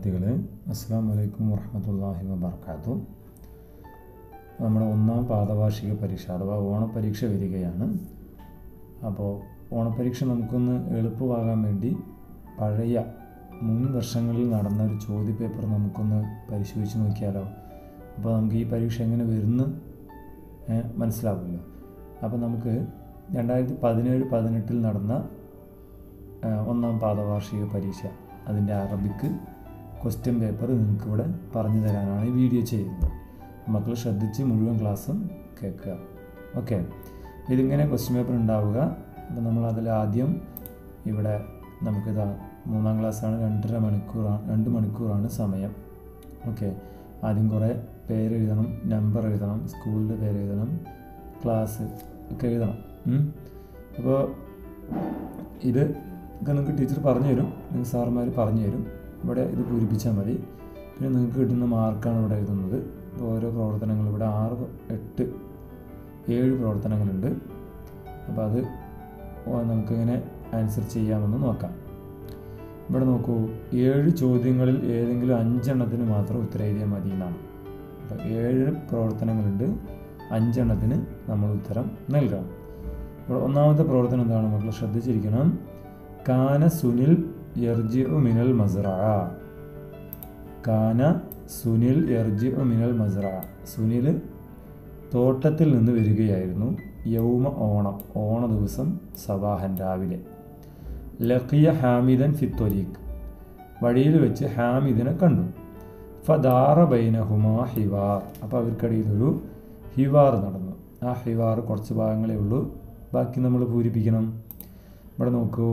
വിദ്യാർത്ഥികളെ അസ്സാം വലൈക്കും വറഹമത്തല്ലാഹി വബർക്കാത്തു നമ്മുടെ ഒന്നാം പാദവാർഷിക പരീക്ഷ അഥവാ ഓണപ്പരീക്ഷ വരികയാണ് അപ്പോൾ ഓണപ്പരീക്ഷ നമുക്കൊന്ന് എളുപ്പമാകാൻ വേണ്ടി പഴയ മുൻ വർഷങ്ങളിൽ നടന്ന ഒരു ചോദ്യപേപ്പർ നമുക്കൊന്ന് പരിശോധിച്ച് നോക്കിയാലോ അപ്പോൾ നമുക്ക് ഈ പരീക്ഷ എങ്ങനെ വരുന്നു ഏ, മനസ്സിലാവുമല്ലോ അപ്പോൾ നമുക്ക് രണ്ടായിരത്തി പതിനേഴ് പതിനെട്ടിൽ നടന്ന ആ, ഒന്നാം പാദവാർഷിക പരീക്ഷ അതിൻ്റെ അറബിക്ക് ക്വസ്റ്റ്യൻ പേപ്പർ നിങ്ങൾക്ക് ഇവിടെ പറഞ്ഞു തരാനാണ് ഈ വീഡിയോ ചെയ്യുന്നത് മക്കൾ ശ്രദ്ധിച്ച് മുഴുവൻ ക്ലാസ്സും കേൾക്കുക ഓക്കെ ഇതിങ്ങനെ ക്വസ്റ്റ്യൻ പേപ്പർ ഉണ്ടാവുക അപ്പോൾ നമ്മൾ അതിൽ ആദ്യം ഇവിടെ നമുക്കിതാ മൂന്നാം ക്ലാസ്സാണ് രണ്ടര മണിക്കൂറാണ് രണ്ട് മണിക്കൂറാണ് സമയം ഓക്കെ ആദ്യം കുറേ പേര് എഴുതണം നമ്പർ എഴുതണം സ്കൂളിൻ്റെ പേര് എഴുതണം ക്ലാസ് ഒക്കെ എഴുതണം ഉം. അപ്പോൾ ഇത് ഒക്കെ നിങ്ങൾക്ക് ടീച്ചർ പറഞ്ഞു തരും നിങ്ങൾക്ക് സാറുമാർ പറഞ്ഞു തരും ഇവിടെ ഇത് പൂരിപ്പിച്ചാൽ മതി പിന്നെ നിങ്ങൾക്ക് കിട്ടുന്ന മാർക്കാണ് ഇവിടെ എഴുതുന്നത് അപ്പോൾ ഓരോ പ്രവർത്തനങ്ങൾ ഇവിടെ ആറ് എട്ട് ഏഴ് പ്രവർത്തനങ്ങളുണ്ട് അപ്പോൾ അത് ഓ- നമുക്കിങ്ങനെ ആൻസർ ചെയ്യാമെന്ന് നോക്കാം ഇവിടെ നോക്കൂ ഏഴ് ചോദ്യങ്ങളിൽ ഏതെങ്കിലും അഞ്ചെണ്ണത്തിന് മാത്രം ഉത്തരം എഴുതിയാൽ മതി എന്നാണ് അപ്പോൾ ഏഴ് പ്രവർത്തനങ്ങളുണ്ട് അഞ്ചെണ്ണത്തിന് നമ്മൾ ഉത്തരം നൽകണം ഇവിടെ ഒന്നാമത്തെ പ്രവർത്തനം എന്താണ് മക്കൾ ശ്രദ്ധിച്ചിരിക്കണം കാന സുനിൽ യർജിഉ മിനൽ മസ്റ കാന സുനിൽ യർജിഉ മിനൽ മസ്റ സുനിൽ തോട്ടത്തിൽ നിന്ന് വരികയായിരുന്നു യൗമ ഓണം ഓണ ദിവസം സവാഹൻ രാവിലെ ലഖിയ ഹാമിദൻ ഫിത്വലീഖ് വഴിയിൽ വെച്ച് ഹാമിദിനെ കണ്ടു ഫദാറ ബൈനഹുമാ ഹിവാർ അപ്പോൾ അവർക്കിടയിൽ ഒരു ഹിവാർ നടന്നു ആ ഹിവാർ കുറച്ച് ഭാഗങ്ങളേ ഉള്ളൂ ബാക്കി നമ്മൾ പൂരിപ്പിക്കണം ഇവിടെ നോക്കൂ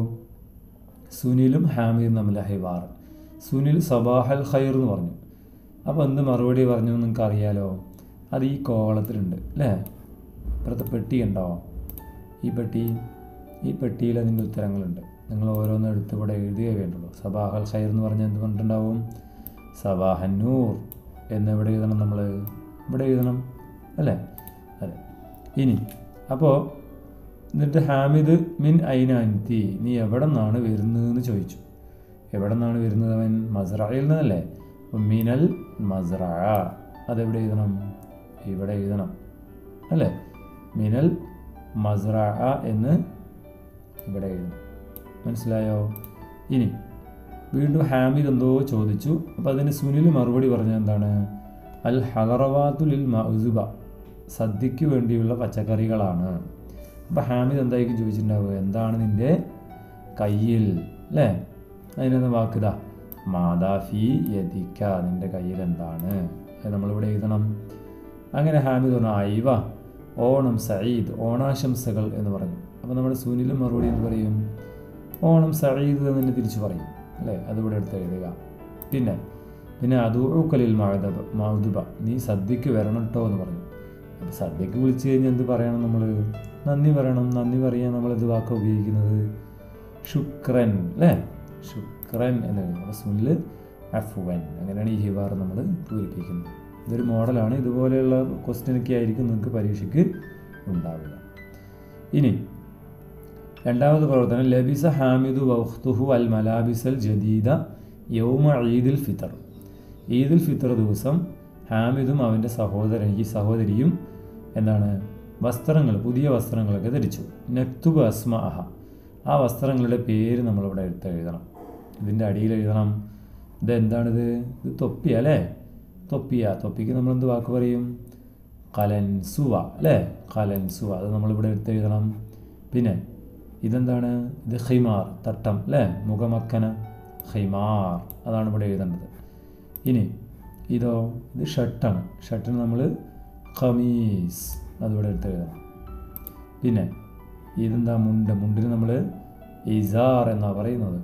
സുനിലും ഹാമിദും തമ്മിൽ ഹിവാർ സുനിൽ സബാഹൽ ഖൈർ എന്ന് പറഞ്ഞു അപ്പോൾ എന്ത് മറുപടി പറഞ്ഞു എന്ന് നിങ്ങൾക്ക് അറിയാലോ അത് ഈ കോളത്തിലുണ്ട് അല്ലേ ഇപ്പുറത്തെ പെട്ടി ഉണ്ടോ ഈ പെട്ടി ഈ പെട്ടിയിൽ അതിൻ്റെ ഉത്തരങ്ങളുണ്ട് നിങ്ങൾ ഓരോന്നും എടുത്ത് ഇവിടെ എഴുതുകയേ വേണ്ടുള്ളൂ സബാഹൽ ഖൈർ എന്ന് പറഞ്ഞാൽ എന്ത് പറഞ്ഞിട്ടുണ്ടാവും സബാഹന്നൂർ എന്നെവിടെ എഴുതണം നമ്മൾ ഇവിടെ എഴുതണം അല്ലേ അതെ ഇനി അപ്പോൾ എന്നിട്ട് ഹാമിദ് മിൻ ഐനാൻതി നീ എവിടെ നിന്നാണ് വരുന്നതെന്ന് ചോദിച്ചു എവിടെ നിന്നാണ് വരുന്നത് അവൻ മസ്റയിൽ നിന്നല്ലേ അപ്പം മിനൽ മസ്റ അതെവിടെ എഴുതണം ഇവിടെ എഴുതണം അല്ലേ മിനൽ മസ്റ എന്ന് ഇവിടെ എഴുതണം മനസ്സിലായോ ഇനി വീണ്ടും ഹാമിദ് എന്തോ ചോദിച്ചു അപ്പോൾ അതിന് സുനിൽ മറുപടി പറഞ്ഞത് എന്താണ് അൽ ഹലറവാത്തുലിൽ മൗസുബ സദ്യക്ക് വേണ്ടിയുള്ള പച്ചക്കറികളാണ് അപ്പോൾ ഹാമിദ് എന്തായിരിക്കും ചോദിച്ചിട്ടുണ്ടാവുക എന്താണ് നിൻ്റെ കയ്യിൽ അല്ലേ അതിനൊന്ന് വാക്കുതാ മാതാഫി യതിക്ക നിൻ്റെ കയ്യിൽ എന്താണ് അത് നമ്മളിവിടെ എഴുതണം അങ്ങനെ ഹാമിദ് പറഞ്ഞു അയവ ഓണം സയ്യിദ് ഓണാശംസകൾ എന്ന് പറഞ്ഞു അപ്പോൾ നമ്മുടെ സുനിലും മറുപടി എന്ന് പറയും ഓണം സയ്യിദ് എന്ന് തന്നെ തിരിച്ചു പറയും അല്ലേ അതിവിടെ എടുത്ത് എഴുതുക പിന്നെ പിന്നെ അതൂക്കലിൽ മൗദബ മൗദുബ നീ സദ്യക്ക് വരണം കേട്ടോ എന്ന് പറഞ്ഞു അപ്പോൾ സദ്യക്ക് വിളിച്ചു കഴിഞ്ഞാൽ എന്ത് പറയണം നമ്മൾ നന്ദി പറയണം നന്ദി പറയാൻ നമ്മൾ ഇത് വാക്ക ഉപയോഗിക്കുന്നത് ശുക്രൻ അല്ലേ ശുക്രൻ എന്ന് എഴുതും അപ്പോൾ സുനിൽ അഫുവൻ അങ്ങനെയാണ് ഈ ഹിവാർ നമ്മൾ പൂരിപ്പിക്കുന്നത് ഇതൊരു മോഡലാണ് ഇതുപോലെയുള്ള ക്വസ്റ്റ്യനൊക്കെ ആയിരിക്കും നിങ്ങൾക്ക് പരീക്ഷയ്ക്ക് ഉണ്ടാവുക ഇനി രണ്ടാമത് പ്രവർത്തനം ലബിസ ഹാമിദു വഖ്തുഹു അൽ മലാബിസൽ ജദീദ യൗമ ഈദുൽ ഫിത്തർ ഈദുൽ ഫിത്തർ ദിവസം ഹാമിദും അവൻ്റെ സഹോദരൻ ഈ സഹോദരിയും എന്താണ് വസ്ത്രങ്ങൾ പുതിയ വസ്ത്രങ്ങളൊക്കെ ധരിച്ചു നക്തുബ് അസ്മ അഹ ആ വസ്ത്രങ്ങളുടെ പേര് നമ്മളിവിടെ എടുത്ത് എഴുതണം ഇതിൻ്റെ അടിയിൽ എഴുതണം ഇതെന്താണിത് ഇത് തൊപ്പിയ അല്ലേ തൊപ്പിയ തൊപ്പിക്ക് നമ്മൾ എന്ത് വാക്ക് പറയും കലൻസുവ അല്ലേ കലൻസുവ അത് നമ്മളിവിടെ എടുത്ത് എഴുതണം പിന്നെ ഇതെന്താണ് ഇത് ഖൈമാർ തട്ടം അല്ലേ മുഖമക്കന ഖൈമാർ അതാണ് ഇവിടെ എഴുതേണ്ടത് ഇനി ഇതോ ഇത് ഷർട്ടാണ് ഷർട്ടിന് നമ്മൾ ഖമീസ് അതിവിടെ എടുത്ത് എഴുതണം പിന്നെ ഇതെന്താ മുണ്ട് മുണ്ടിന് നമ്മൾ ഇസാർ എന്നാണ് പറയുന്നത്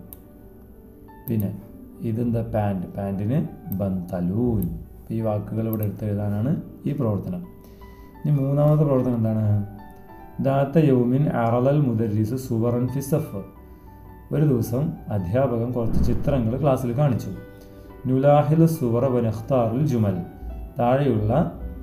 പിന്നെ ഇതെന്താ പാൻറ് പാൻറ്റിന് ബന്തലൂൻ ഈ വാക്കുകൾ ഇവിടെ എടുത്ത് എഴുതാനാണ് ഈ പ്രവർത്തനം ഇനി മൂന്നാമത്തെ പ്രവർത്തനം എന്താണ് ദാത്ത യൗമിൻ അറലൽ മുദരിസ് സുവറൻ ഫിസഫ് ഒരു ദിവസം അധ്യാപകൻ കുറച്ച് ചിത്രങ്ങൾ ക്ലാസ്സിൽ കാണിച്ചു നുലാഹിൽ സുവറ വനഖ്താറുൽ ജുമൽ താഴെയുള്ള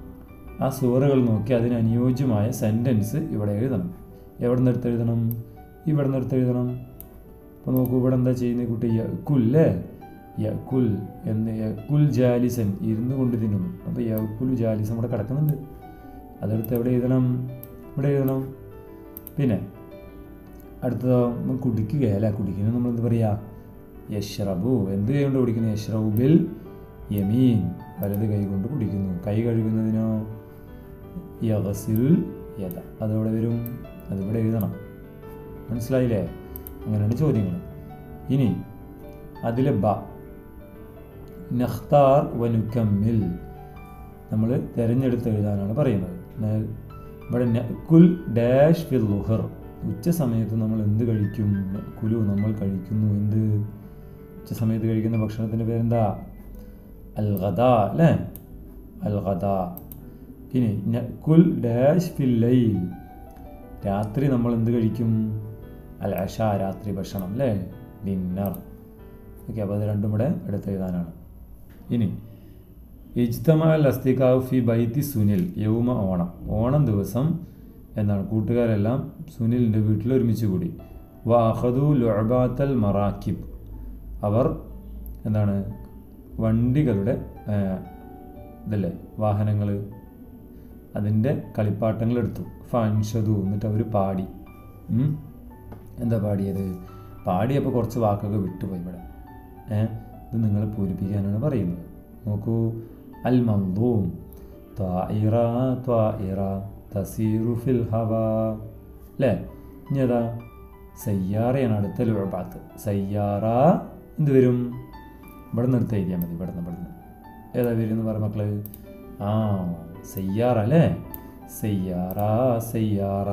ആ സുവറുകൾ നോക്കി അതിന് അനുയോജ്യമായ സെൻറ്റൻസ് ഇവിടെ എഴുതണം എവിടെ നിന്ന് എടുത്ത് എഴുതണം ഇവിടെ നിന്ന് എടുത്ത് എഴുതണം അപ്പോൾ നോക്കൂ ഇവിടെ എന്താ ചെയ്യുന്നത് കുട്ടി യക്കുല്ലേ യക്കുൽ എന്ന് യക്കുൽ ജാലിസൻ ഇരുന്നു കൊണ്ട് തിന്നുന്നു അപ്പോൾ യക്കുൽ ജാലിസൻ ഇവിടെ കിടക്കുന്നുണ്ട് അതെടുത്ത് എവിടെ എഴുതണം ഇവിടെ എഴുതണം പിന്നെ അടുത്തതോ നമ്മൾ കുടിക്കുകയല്ല കുടിക്കുന്നത് നമ്മൾ എന്ത് പറയുക യഷ്റബു എന്ത് കൈ കൊണ്ട് കുടിക്കുന്നു യഷ്റബു ബിൽ യമീൻ വലത് കൈ കൊണ്ട് കുടിക്കുന്നു കൈ കഴുകുന്നതിനോ യഗസിൽ യഥ അതവിടെ വരും അതിവിടെ എഴുതണം മനസ്സിലായില്ലേ അങ്ങനെയാണ് ചോദ്യങ്ങൾ ഇനി അതിലെ ബ നഖ്താർ വനുക്കമ്മിൽ നമ്മൾ തിരഞ്ഞെടുത്ത് എഴുതാനാണ് പറയുന്നത് ന- ഇവിടെ കുൽ ഡാഷ് ഫിൽ ലുഹർ ഉച്ച സമയത്ത് നമ്മൾ എന്ത് കഴിക്കും കുലു നമ്മൾ കഴിക്കുന്നു എന്ത് ഉച്ച സമയത്ത് കഴിക്കുന്ന ഭക്ഷണത്തിൻ്റെ പേരെന്താ അൽ ഖദ അല്ലേ അൽ ഖദ ഇനി കുൽ ഡാഷ് ഫിൽ ലൈൽ രാത്രി നമ്മൾ എന്ത് കഴിക്കും അൽ അഷ രാത്രി ഭക്ഷണം അല്ലേ ഡിന്നർ ഓക്കെ അപ്പോൾ അത് രണ്ടും ഇവിടെ എടുത്തെഴുതാനാണ് ഇനി ഇജ്തമാൽ അസ്തികാവ് ഫി ബൈത്തി സുനിൽ യൗമ ഓണം ഓണം ദിവസം എന്നാണ് കൂട്ടുകാരെല്ലാം സുനിലിൻ്റെ വീട്ടിൽ ഒരുമിച്ച് കൂടി വാഹദു ലുഅബാത്തൽ മറാക്കിബ് അവർ എന്താണ് വണ്ടികളുടെ ആ, ഇതല്ലേ വാഹനങ്ങൾ അതിൻ്റെ കളിപ്പാട്ടങ്ങൾ എടുത്തു ഫൻഷതു എന്നിട്ട് അവർ പാടി ഉം. എന്താ പാടിയത് പാടിയപ്പോൾ കുറച്ച് വാക്കൊക്കെ വിട്ടുപോയി ഇവിടെ ഏ ഇത് നിങ്ങൾ പൂരിപ്പിക്കാനാണ് പറയുന്നത് നോക്കൂ അൽ മന്ദൂം ത്വാഇറ ത്വാഇറ തസീറു ഫിൽ ഹവ അല്ലേ ഇനി ഏതാ സയ്യാറയാണ് അടുത്ത ലുഴബാത്ത് സയ്യാറ എന്ത് വരും ഇവിടെ നിന്ന് എടുത്ത് എഴുതിയാൽ മതി ഇവിടെ നിന്ന് ഇവിടെ നിന്ന് ഏതാ വരും എന്ന് പറ മക്കള് ആ സയ്യാറ അല്ലേ സയ്യാറ സയ്യാറ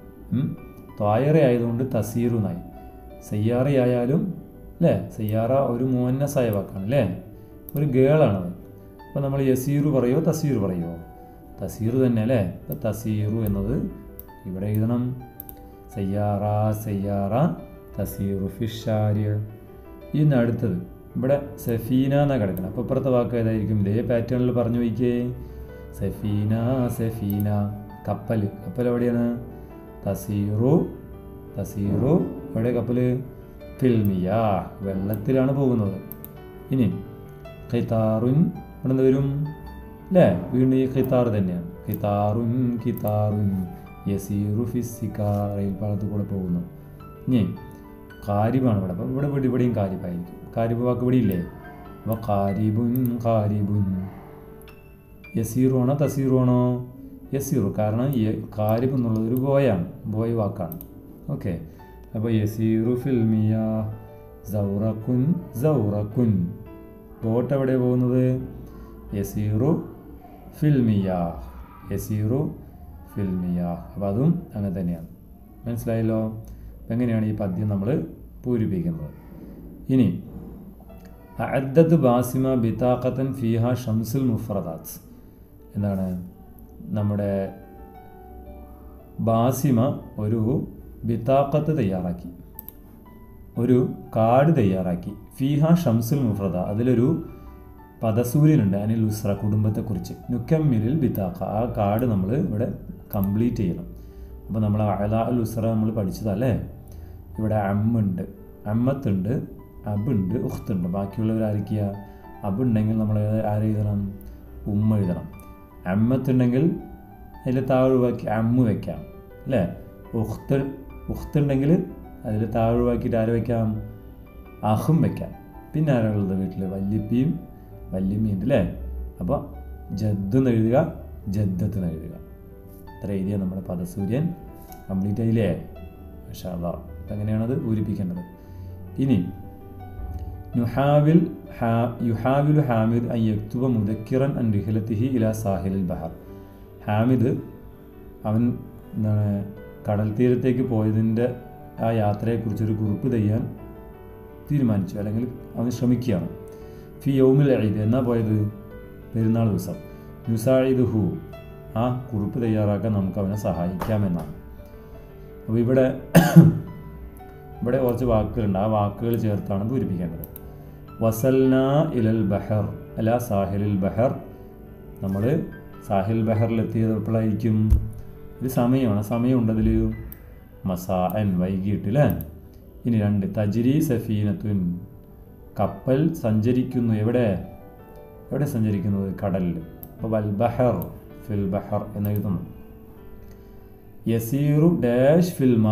ത്വായറ ആയതുകൊണ്ട് തസീറു എന്നായി സയ്യാറയായാലും അല്ലേ സയ്യാറ ഒരു മോന്നസായ വാക്കാണ് അല്ലേ ഒരു ഗേളാണത് അപ്പോൾ നമ്മൾ യസീറു പറയോ തസീറു പറയോ തസീറു തന്നെ അല്ലേ അപ്പോൾ തസീറു എന്നത് ഇവിടെ എഴുതണം സയ്യാറ സയ്യാറ തസീറു ഫിഷാര്യ ഇന്ന് അടുത്തത് ഇവിടെ സഫീന എന്നാണ് കിടക്കണം അപ്പോൾ ഇപ്പുറത്തെ വാക്ക് ഏതായിരിക്കും ഇതേ പാറ്റേണിൽ പറഞ്ഞു വയ്ക്കേ സഫീന സഫീന കപ്പൽ കപ്പൽ എവിടെയാണ് തസീറു തസീറു എവിടെ കപ്പൽ ഫിൽമിയ വെള്ളത്തിലാണ് പോകുന്നത് ഇനി ഖിതാറുൻ ഇവിടെ എന്ത് വരും അല്ലേ വീണ്ടും ഈ ഖിതാർ തന്നെയാണ് ഖിതാറുൻ ഖിതാറുൻ യസീറു ഫിസിക്ക റെയിൽപാളത്തിൽ കൂടെ പോകുന്നു ഇനി കാരിബാണ് ഇവിടെ അപ്പം ഇവിടെ ഇവിടെ ഇവിടെയും കാരിബായിരിക്കും കാരിബ് വാക്ക് ഇവിടെ ഇല്ലേ അപ്പോൾ കാരിബുൻ കാരിബുൻ യസീറു ആണോ തസീറു ആണോ യസീറു കാരണം യ- കാരിബ് എന്നുള്ളത് ഒരു ബോയാണ് ബോയ് വാക്കാണ് ഓക്കെ അപ്പോൾ യസീറു ഫിൽമിയ സൗറക്കുൻ സൗറക്കുൻ ബോട്ട് എവിടെ പോകുന്നത് യസീറു ഫിൽമിയ യസീറു ഫിൽമിയ അപ്പോൾ അതും അങ്ങനെ തന്നെയാണ് മനസ്സിലായല്ലോ അപ്പം എങ്ങനെയാണ് ഈ പദ്യം നമ്മൾ പൂരിപ്പിക്കുന്നത് ഇനി അദ്ദത്ത് ബാസിമ ബിതാഖത്തൻ ഫിഹ ഷംസുൽ മുഫ്രദാത്ത് എന്താണ് നമ്മുടെ ബാസിമ ഒരു ബിതാഖത്ത് തയ്യാറാക്കി ഒരു കാർഡ് തയ്യാറാക്കി ഫിഹ ഷംസുൽ മുഫ്രദ അതിലൊരു പദസൂര്യനുണ്ട് അനിൽ ഉസ്ര കുടുംബത്തെക്കുറിച്ച് നുക്കമ്മിലിൽ ബിതാഖ ആ കാർഡ് നമ്മൾ ഇവിടെ കംപ്ലീറ്റ് ചെയ്യണം അപ്പോൾ നമ്മൾ അല അൽ ഉസ്ര നമ്മൾ പഠിച്ചതല്ലേ ഇവിടെ അമ്മുണ്ട് അമ്മത്തുണ്ട് അബുണ്ട് ഉഖ്തുണ്ട് ബാക്കിയുള്ളവർ ആരൊക്കെയാ അബുണ്ടെങ്കിൽ നമ്മൾ ആരെഴുതണം ഉമ്മ എഴുതണം അമ്മത്തുണ്ടെങ്കിൽ അതിൽ താഴ്വാക്കി അമ്മ വെക്കാം അല്ലേ ഉഖ്ത്ത് ഉഖ്ത്തുണ്ടെങ്കിൽ അതിൽ താഴ്വാക്കിയിട്ട് ആരെ വെക്കാം അഹും വെക്കാം പിന്നെ ആരാളുള്ളത് വീട്ടിൽ വല്യപ്പിയും വല്യമ്മയുണ്ട് അല്ലേ അപ്പോൾ ജദ്ദ് എന്ന് എഴുതുക ജദ്ദത്ത് എന്ന് എഴുതുക ഇത്ര എഴുതിയ നമ്മുടെ പദസൂര്യൻ കംപ്ലീറ്റ് ആയില്ലേ പക്ഷേ അതാ അങ്ങനെയാണത് പൂരിപ്പിക്കേണ്ടത് ഇനി നുഹാവിൽ ഹാ യുഹാവിലു ഹാമിദ് അൻ യക്തുബ മുദക്കിറൻ അൻ റിഹലത്തിഹി ഇല സാഹിലിൽ ബഹർ ഹാമിദ് അവൻ എന്താണ് കടൽ തീരത്തേക്ക് പോയതിൻ്റെ ആ യാത്രയെക്കുറിച്ചൊരു കുറിപ്പ് ചെയ്യാൻ തീരുമാനിച്ചു അല്ലെങ്കിൽ അവൻ ശ്രമിക്കുകയാണ് ഫി യൗമിൽ ഈദ് എന്നാ പോയത് പെരുന്നാൾ ദിവസം യുസായിദ് ഹു ആ കുറിപ്പ് തയ്യാറാക്കാൻ നമുക്ക് അവനെ സഹായിക്കാമെന്നാണ് അപ്പോൾ ഇവിടെ ഇവിടെ കുറച്ച് വാക്കുകളുണ്ട് ആ വാക്കുകൾ ചേർത്താണ് പൂരിപ്പിക്കേണ്ടത് വസൽന ഇലൽ ബഹർ അല്ല സാഹിലിൽ ബഹർ നമ്മൾ സാഹിൽ ബഹറിൽ എത്തിയത് എപ്പോഴായിരിക്കും ഒരു സമയമാണ് സമയമുണ്ട് അതിൽ മസാ എൻ വൈകിട്ട് അല്ലേ ഇനി രണ്ട് തജിരി സഫീനത്തുൻ കപ്പൽ സഞ്ചരിക്കുന്നു എവിടെ എവിടെ സഞ്ചരിക്കുന്നത് കടലിൽ അപ്പോൾ വൽ ബഹർ ഫിൽ ബഹർ എന്ന് എഴുതുന്നു യസീറു ഡാഷ് ഫിൽമ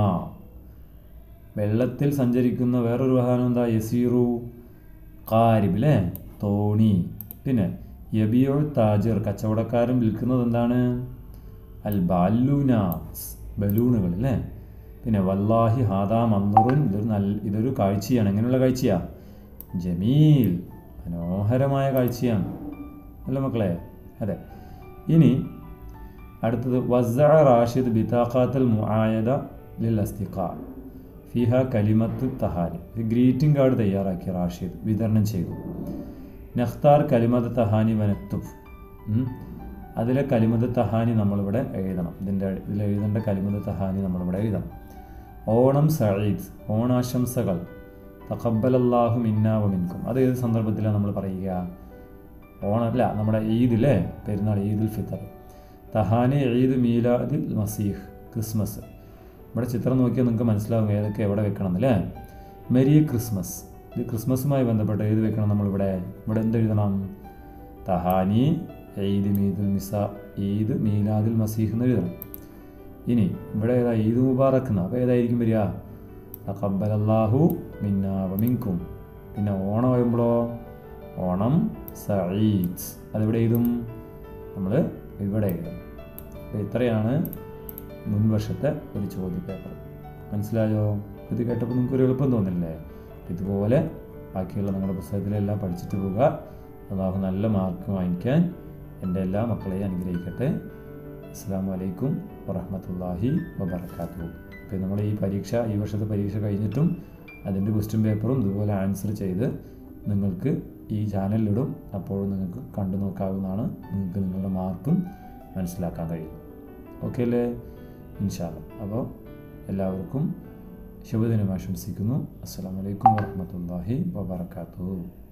വെള്ളത്തിൽ സഞ്ചരിക്കുന്ന വേറൊരു വാഹനം എന്താ യസീറു കാരിബ് അല്ലേ തോണി പിന്നെ യബിയോ താജിർ കച്ചവടക്കാരൻ വിൽക്കുന്നത് എന്താണ് അൽ ബാലൂനാസ് ബലൂണുകൾ അല്ലേ പിന്നെ വല്ലാഹി ഹാദാ മന്ദുറുൻ ഇതൊരു നല്ല ഇതൊരു കാഴ്ചയാണ് എങ്ങനെയുള്ള കാഴ്ചയാ ജമീൽ മനോഹരമായ കാഴ്ചയാണ് അല്ല മക്കളെ അതെ ഇനി അടുത്തത് വസ റാഷിദ് ബിതാഖാത്തൽ മുആയദ ലിൽ അസ്തിഖാ ഫിഹ കലിമത്ത് തഹാനി ഗ്രീറ്റിംഗ് കാർഡ് തയ്യാറാക്കി റാഷിദ് വിതരണം ചെയ്തു നഖ്താർ കലിമത്ത് തഹാനി വനത്തുഫ് അതിലെ കലിമത്ത് തഹാനി നമ്മളിവിടെ എഴുതണം ഇതിൻ്റെ ഇതിൽ എഴുതേണ്ട കലിമത്ത് തഹാനി നമ്മളിവിടെ എഴുതണം ഓണം സഈദ് ഓണാശംസകൾ തഖബ്ബലല്ലാഹു മിന്നാ വ മിൻകും അത് ഏത് സന്ദർഭത്തിലാണ് നമ്മൾ പറയുക ഓണമല്ല നമ്മുടെ ഈദിലെ പെരുന്നാൾ ഈദുൽ ഫിത്തർ തഹാനി ഈദ് മീലാദ് മസീഹ് ക്രിസ്മസ് ഇവിടെ ചിത്രം നോക്കിയാൽ നിങ്ങൾക്ക് മനസ്സിലാവും ഏതൊക്കെ എവിടെ വെക്കണം എന്നല്ലേ മെരി ക്രിസ്മസ് ഇത് ക്രിസ്മസുമായി ബന്ധപ്പെട്ട് ഏത് വെക്കണം നമ്മളിവിടെ ഇവിടെ എന്ത് എഴുതണം തഹാനി ഈദ് മീദുൽ മിസ ഈദ് മീലാദുൽ മസീഹ് എന്ന് എഴുതണം ഇനി ഇവിടെ ഏതാ ഈദ് മുബാറക്ക് എന്ന് അപ്പോൾ ഏതായിരിക്കും വരിക തഖബ്ബലല്ലാഹു മിന്നാ വമിൻകും പിന്നെ ഓണം വരുമ്പോഴോ ഓണം സഈദ് അതെവിടെ എഴുതും നമ്മൾ ഇവിടെ എഴുതും അപ്പോൾ ഇത്രയാണ് മുൻവർഷത്തെ ഒരു ചോദ്യ പേപ്പർ മനസ്സിലായോ ഇത് കേട്ടപ്പോൾ നിങ്ങൾക്ക് ഒരു എളുപ്പം തോന്നില്ലേ ഇതുപോലെ ബാക്കിയുള്ള നിങ്ങളുടെ പുസ്തകത്തിലെല്ലാം പഠിച്ചിട്ട് പോവുക അള്ളാഹു നല്ല മാർക്ക് വാങ്ങിക്കാൻ എൻ്റെ എല്ലാ മക്കളെയും അനുഗ്രഹിക്കട്ടെ അസ്സാം വലൈക്കും വറഹമത്തല്ലാഹി വബർക്കാത്തു അപ്പോൾ നമ്മൾ ഈ പരീക്ഷ ഈ വർഷത്തെ പരീക്ഷ കഴിഞ്ഞിട്ടും അതിൻ്റെ ക്വസ്റ്റ്യൻ പേപ്പറും ഇതുപോലെ ആൻസർ ചെയ്ത് നിങ്ങൾക്ക് ഈ ചാനലിലിടും അപ്പോൾ നിങ്ങൾക്ക് കണ്ടു നോക്കാവുന്നതാണ് നിങ്ങൾക്ക് നിങ്ങളുടെ മാർക്കും മനസ്സിലാക്കാൻ കഴിയും ഓക്കെ അല്ലേ ഇൻഷാല്ല അപ്പോൾ എല്ലാവർക്കും ശുഭദിനം ആശംസിക്കുന്നു അസ്സാം വലൈക്കും വാഹമത്തല്ലാഹി വാബർക്കാത്തു